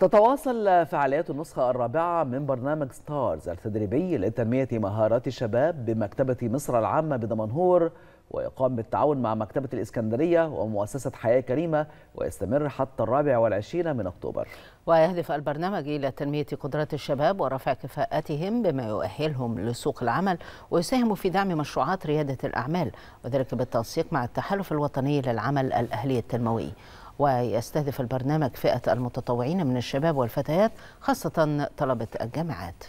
تتواصل فعاليات النسخة الرابعة من برنامج ستارز التدريبي لتنمية مهارات الشباب بمكتبة مصر العامة بدمنهور ويقام بالتعاون مع مكتبة الإسكندرية ومؤسسة حياة كريمة ويستمر حتى الرابع والعشرين من أكتوبر ويهدف البرنامج إلى تنمية قدرات الشباب ورفع كفاءاتهم بما يؤهلهم لسوق العمل ويساهم في دعم مشروعات ريادة الأعمال وذلك بالتنسيق مع التحالف الوطني للعمل الأهلي التنموي ويستهدف البرنامج فئة المتطوعين من الشباب والفتيات خاصة طلبة الجامعات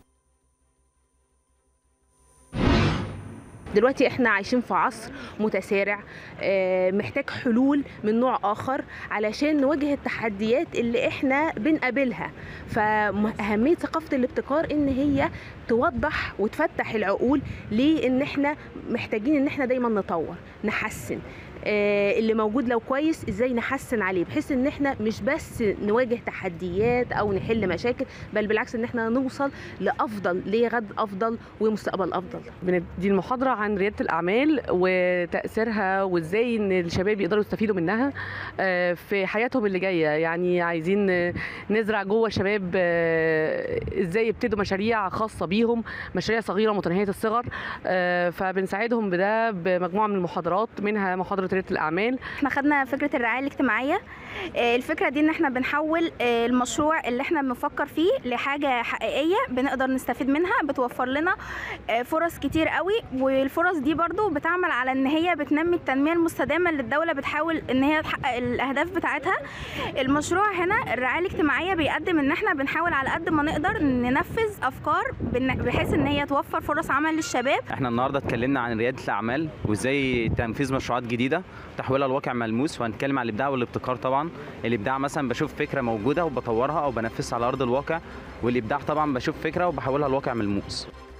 دلوقتي احنا عايشين في عصر متسارع محتاج حلول من نوع اخر علشان نواجه التحديات اللي احنا بنقابلها فاهميه ثقافه الابتكار ان هي توضح وتفتح العقول لان احنا محتاجين ان احنا دايما نطور نحسن اللي موجود لو كويس ازاي نحسن عليه بحيث ان احنا مش بس نواجه تحديات او نحل مشاكل بل بالعكس ان احنا نوصل لافضل لغد افضل ومستقبل افضل دي المحاضره عن رياده الاعمال وتاثيرها وازاي ان الشباب يقدروا يستفيدوا منها في حياتهم اللي جايه يعني عايزين نزرع جوه الشباب ازاي يبتدوا مشاريع خاصه بيهم مشاريع صغيره متناهيه الصغر فبنساعدهم بده بمجموعه من المحاضرات منها محاضره رياده الاعمال احنا خدنا فكره الرعايه الاجتماعيه الفكره دي ان احنا بنحول المشروع اللي احنا بنفكر فيه لحاجه حقيقيه بنقدر نستفيد منها بتوفر لنا فرص كتير قوي والفرص دي برضو بتعمل على ان هي بتنمي التنميه المستدامه اللي الدوله بتحاول ان هي تحقق الاهداف بتاعتها المشروع هنا الرعايه الاجتماعيه بيقدم ان احنا بنحاول على قد ما نقدر ننفذ افكار بحيث ان هي توفر فرص عمل للشباب احنا النهارده اتكلمنا عن رياده الاعمال وازاي تنفيذ مشروعات جديده تحويلها لواقع ملموس وهنتكلم عن الابداع والابتكار طبعا الابداع مثلا بشوف فكره موجوده وبطورها او بنفذها على ارض الواقع والابداع طبعا بشوف فكره وبحولها لواقع ملموس